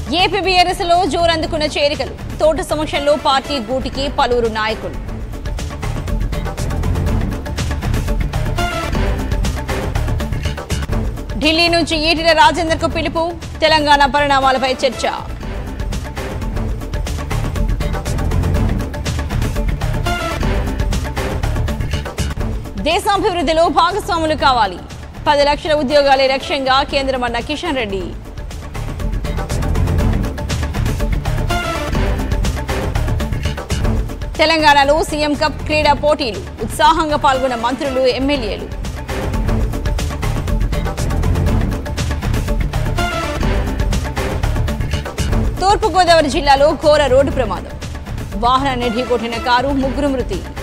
AP BRS లో జోరందుకున్న చేరికలు తోట సమక్షంలో పార్టీ గూటికి పలువురు నాయకులు ఢిల్లీ నుంచి ఈటెల రాజేందర్ కు పిలుపు తెలంగాణ పరిణామాలపై చర్చ దేశాభివృద్ధిలో భాగస్వాములు కావాలి పది లక్షల ఉద్యోగాలే లక్ష్యంగా కేంద్రం అన్న కిషన్ రెడ్డి తెలంగాణలో సీఎం కప్ క్రీడా పోటీలు ఉత్సాహంగా పాల్గొన్న మంత్రులు ఎమ్మెల్యేలు తూర్పుగోదావరి జిల్లాలో ఘోర రోడ్డు ప్రమాదం వాహనాన్ని ఢీకొట్టిన కారు ముగ్గురు మృతి